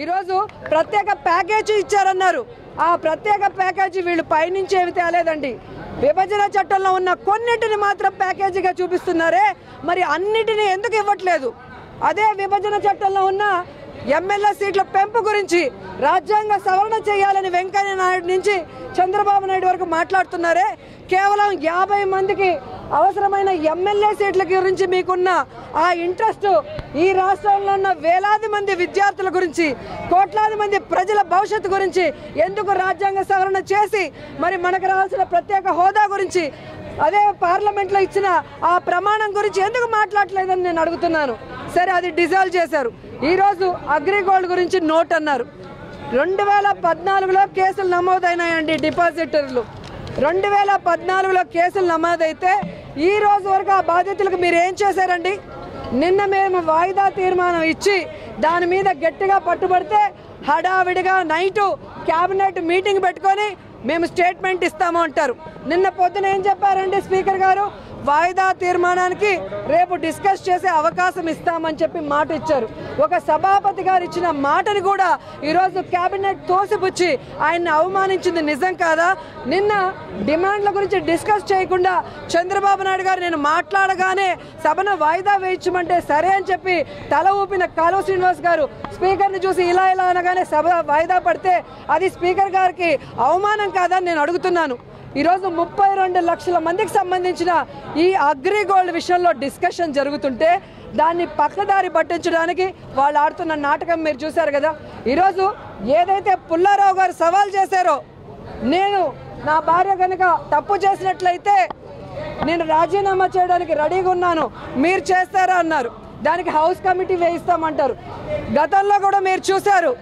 ఈరోజు ప్రత్యేక ప్యాకేజీ ఇచ్చారన్నారు ఆ ప్రత్యేక ప్యాకేజీ వీళ్ళు పైనుంచి ఏమి తేలేదండి విభజన చట్టంలో ఉన్న కొన్నిటిని మాత్రం ప్యాకేజీగా చూపిస్తున్నారే మరి అన్నిటిని ఎందుకు ఇవ్వట్లేదు అదే విభజన చట్టంలో ఉన్న ఎమ్మెల్యే సీట్ల పెంపు గురించి రాజ్యాంగ సవరణ చేయాలని వెంకయ్య నాయుడు నుంచి చంద్రబాబు నాయుడు వరకు మాట్లాడుతున్నారే కేవలం యాభై మందికి అవసరమైన ఎమ్మెల్యే సీట్ల గురించి మీకున్న ఆ ఇంట్రెస్ట్ ఈ రాష్ట్రంలో ఉన్న వేలాది మంది విద్యార్థుల గురించి కోట్లాది మంది ప్రజల భవిష్యత్తు గురించి ఎందుకు రాజ్యాంగ సవరణ చేసి మరి మనకు రావాల్సిన ప్రత్యేక హోదా గురించి అదే పార్లమెంట్లో ఇచ్చిన ఆ ప్రమాణం గురించి ఎందుకు మాట్లాడలేదని నేను అడుగుతున్నాను సరే అది డిజాల్వ్ చేశారు ఈరోజు అగ్రిగోల్డ్ గురించి నోట్ అన్నారు రెండు వేల పద్నాలుగులో కేసులు నమోదైనాయండి డిపాజిటర్లు రెండు వేల పద్నాలుగులో కేసులు నమోదైతే ఈ రోజు వరకు ఆ బాధితులకు మీరు ఏం చేశారండి నిన్న మేము వాయిదా తీర్మానం ఇచ్చి దాని మీద గట్టిగా పట్టుబడితే హడావిడిగా నైటు క్యాబినెట్ మీటింగ్ పెట్టుకొని మేము స్టేట్మెంట్ ఇస్తాము అంటారు నిన్న పొద్దున ఏం చెప్పారండి స్పీకర్ గారు వాయిదా తీర్మానానికి రేపు డిస్కస్ చేసే అవకాశం ఇస్తామని చెప్పి మాట ఇచ్చారు ఒక సభాపతి గారు ఇచ్చిన మాటని కూడా ఈరోజు కేబినెట్ తోసిపుచ్చి ఆయన్ని అవమానించింది నిజం కాదా నిన్న డిమాండ్ల గురించి డిస్కస్ చేయకుండా చంద్రబాబు నాయుడు గారు నేను మాట్లాడగానే సభను వాయిదా వేయించమంటే సరే అని చెప్పి తల ఊపిన కాలువ శ్రీనివాస్ గారు స్పీకర్ని చూసి ఇలా ఇలా అనగానే సభ వాయిదా పడితే అది స్పీకర్ గారికి అవమానం కాదని నేను అడుగుతున్నాను ఈరోజు ముప్పై రెండు లక్షల మందికి సంబంధించిన ఈ అగ్రిగోల్డ్ విషయంలో డిస్కషన్ జరుగుతుంటే దాన్ని పక్కదారి పట్టించడానికి వాళ్ళు ఆడుతున్న నాటకం మీరు చూశారు కదా ఈరోజు ఏదైతే పుల్లారావు గారు సవాల్ చేశారో నేను నా భార్య కనుక తప్పు చేసినట్లయితే నేను రాజీనామా చేయడానికి రెడీగా ఉన్నాను మీరు చేస్తారా అన్నారు దానికి హౌస్ కమిటీ వేయిస్తామంటారు గతంలో కూడా మీరు చూశారు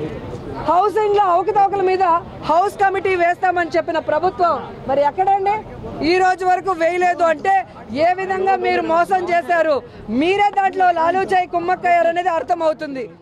హౌసింగ్ లో అవకతవకల మీద హౌస్ కమిటీ వేస్తామని చెప్పిన ప్రభుత్వం మరి ఎక్కడండి ఈ రోజు వరకు వేయలేదు అంటే ఏ విధంగా మీరు మోసం చేశారు మీరే దాంట్లో లాలూచాయి కుమ్మక్కయ్యారు అనేది అర్థమవుతుంది